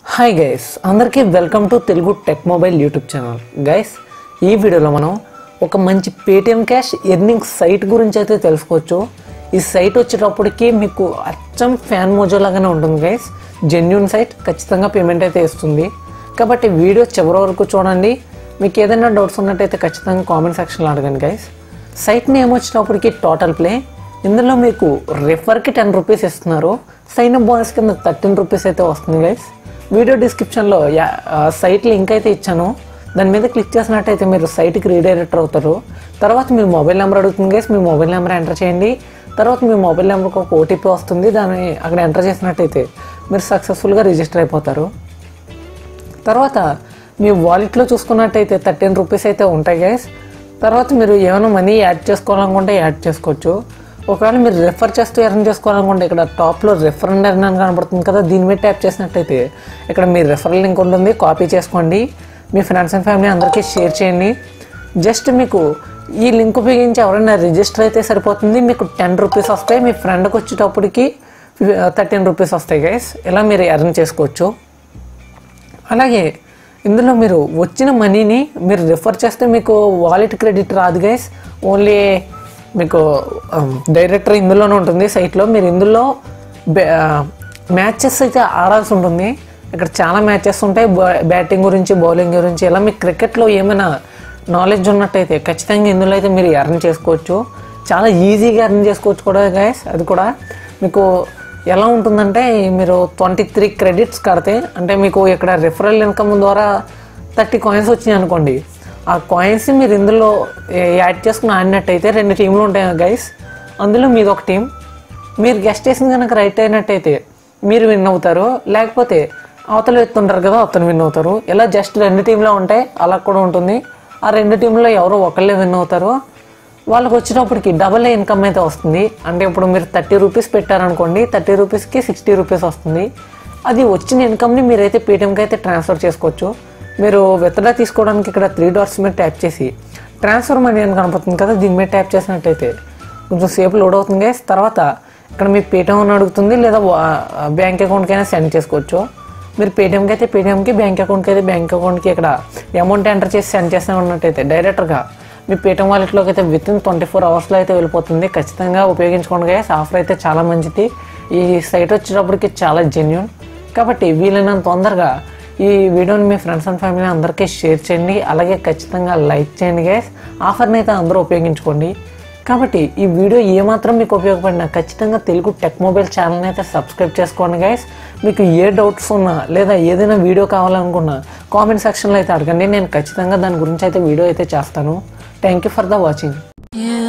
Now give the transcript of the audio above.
Hi guys అందరికీ welcome to Telugu tech mobile YouTube channel guys ఈ వీడియోలో మనం ఒక మంచి పేటిఎం క్యాష్ ఎర్నింగ్ సైట్ గురించి అయితే తెలుసుకోవచ్చు ఈ సైట్ వచ్చేటప్పటికి మీకు అచ్చం ఫ్యాన్ మోజో లాగానే ఉంటుంది గైస్ జెన్యున్ సైట్ ఖచ్చితంగా పేమెంట్ అయితే ఇస్తుంది కాబట్టి వీడియో చివరి వరకు చూడండి మీకు ఏదైనా డౌట్స్ ఉన్నట్టయితే ఖచ్చితంగా కామెంట్ సెక్షన్లో అడగండి గైస్ సైట్ నేమ్ వచ్చినప్పటికి టోటల్ ప్లే ఇందులో మీకు రెఫర్కి టెన్ రూపీస్ ఇస్తున్నారు సైన్ అప్ బోనస్ కింద థర్టీన్ రూపీస్ అయితే వస్తుంది గైస్ వీడియో డిస్క్రిప్షన్లో యా- ఆ సైట్ లింక్ అయితే ఇచ్చాను దాని మీద క్లిక్ చేసినట్టయితే మీరు సైట్కి రీడైరెక్టర్ అవుతారు తర్వాత మీ మొబైల్ నెంబర్ అడుగుతుంది గైస్ మీ మొబైల్ నెంబర్ ఎంటర్ చేయండి తర్వాత మీ మొబైల్ నెంబర్కి ఒక ఓటీపీ వస్తుంది దాన్ని అక్కడ ఎంటర్ చేసినట్టయితే మీరు సక్సెస్ఫుల్గా రిజిస్టర్ అయిపోతారు తర్వాత మీ వాలెట్లో చూసుకున్నట్టయితే థర్టీన్ రూపీస్ అయితే ఉంటాయి గైస్ తర్వాత మీరు ఏమైనా మనీ యాడ్ చేసుకోవాలనుకుంటే యాడ్ చేసుకోవచ్చు ఒకవేళ మీరు రెఫర్ చేస్తూ ఎర్న్ చేసుకోవాలనుకుంటే ఇక్కడ టాప్లో రెఫర్ అండ్ ఎర్న్ అని కనబడుతుంది కదా దీని మీద ట్యాప్ చేసినట్టయితే ఇక్కడ మీ రెఫరల్ లింక్ ఉంటుంది కాపీ చేసుకోండి మీ ఫ్రెండ్స్ అండ్ ఫ్యామిలీ అందరికీ షేర్ చేయండి జస్ట్ మీకు ఈ లింక్ ఉపయోగించి ఎవరైనా రిజిస్టర్ అయితే సరిపోతుంది మీకు టెన్ రూపీస్ వస్తాయి మీ ఫ్రెండ్కి వచ్చేటప్పటికి థర్టీన్ రూపీస్ వస్తాయి గైస్ ఇలా మీరు ఎర్న్ చేసుకోవచ్చు అలాగే ఇందులో మీరు వచ్చిన మనీని మీరు రిఫర్ చేస్తే మీకు వాలెట్ క్రెడిట్ రాదు గైస్ ఓన్లీ మీకు డైరెక్టర్ ఇందులోనే ఉంటుంది సైట్లో మీరు ఇందులో మ్యాచెస్ అయితే ఆడాల్సి ఉంటుంది ఇక్కడ చాలా మ్యాచెస్ ఉంటాయి బ్యాటింగ్ గురించి బౌలింగ్ గురించి ఇలా మీకు క్రికెట్లో ఏమైనా నాలెడ్జ్ ఉన్నట్టయితే ఖచ్చితంగా ఇందులో అయితే మీరు ఎర్న్ చేసుకోవచ్చు చాలా ఈజీగా ఎర్న్ చేసుకోవచ్చు కూడా గైస్ అది కూడా మీకు ఎలా ఉంటుందంటే మీరు ట్వంటీ త్రీ క్రెడిట్స్ కడితే అంటే మీకు ఇక్కడ రిఫరల్ ఇన్కమ్ ద్వారా థర్టీ కాయిన్స్ వచ్చినాయి అనుకోండి ఆ కాయిన్స్ మీరు ఇందులో ఏ- యాడ్ చేసుకుని ఆడినట్టయితే రెండు టీంలు ఉంటాయి గైస్ అందులో మీది ఒక టీం మీరు గెస్ట్ చేసిన కనుక రైట్ అయినట్టయితే మీరు విన్ అవుతారు లేకపోతే అవతల ఎత్తుంటారు కదా అతను విన్ అవుతారు ఇలా జస్ట్ రెండు టీంలో ఉంటాయి అలా కూడా ఉంటుంది ఆ రెండు టీంలో ఎవరో ఒకళ్ళే విన్ అవుతారు వాళ్ళకి వచ్చినప్పటికి డబల్ ఇన్కమ్ అయితే వస్తుంది అంటే ఇప్పుడు మీరు థర్టీ రూపీస్ పెట్టారనుకోండి థర్టీ రూపీస్కి సిక్స్టీ రూపీస్ వస్తుంది అది వచ్చిన ఇన్కమ్ని మీరైతే పేటిఎంకి అయితే ట్రాన్స్ఫర్ చేసుకోవచ్చు మీరు విత్డ్రా తీసుకోవడానికి ఇక్కడ త్రీ డాట్స్ మీద ట్యాప్ చేసి ట్రాన్స్ఫర్ మనీ అని కనపడుతుంది కదా దీని మీద ట్యాప్ చేసినట్టయితే కొంచెం సేపు లోడ్ అవుతుంది guys. తర్వాత ఇక్కడ మీ పేటిఎం అని అడుగుతుంది లేదా బ్యాంక్ అకౌంట్కి అయినా సెండ్ చేసుకోవచ్చు మీరు పేటిఎంకి అయితే పేటిఎంకి బ్యాంక్ అకౌంట్కి అయితే బ్యాంక్ అకౌంట్కి ఇక్కడ అమౌంట్ ఎంటర్ చేసి సెండ్ చేస్తూ ఉన్నట్టయితే డైరెక్ట్గా మీ పేటిఎం వాలెట్లోకి అయితే విత్ ఇన్ ట్వంటీ ఫోర్ అవర్స్లో అయితే వెళ్ళిపోతుంది ఖచ్చితంగా ఉపయోగించుకోండి గైస్ ఆఫర్ అయితే చాలా మంచిది ఈ సైట్ వచ్చేటప్పటికి చాలా జెన్యున్ కాబట్టి వీలైనంత తొందరగా ఈ వీడియోని మీ ఫ్రెండ్స్ అండ్ ఫ్యామిలీ అందరికీ షేర్ చేయండి అలాగే ఖచ్చితంగా లైక్ చేయండి గైస్ ఆఫర్ని అయితే అందరూ ఉపయోగించుకోండి కాబట్టి ఈ వీడియో ఏమాత్రం మీకు ఉపయోగపడినా ఖచ్చితంగా తెలుగు టెక్ మొబైల్ ఛానల్ని అయితే సబ్స్క్రైబ్ చేసుకోండి గైస్ మీకు ఏ డౌట్స్ ఉన్నా లేదా ఏదైనా వీడియో కావాలనుకున్నా కామెంట్ సెక్షన్లో అయితే అడగండి నేను ఖచ్చితంగా దాని గురించి అయితే వీడియో అయితే చేస్తాను thank you for the watching You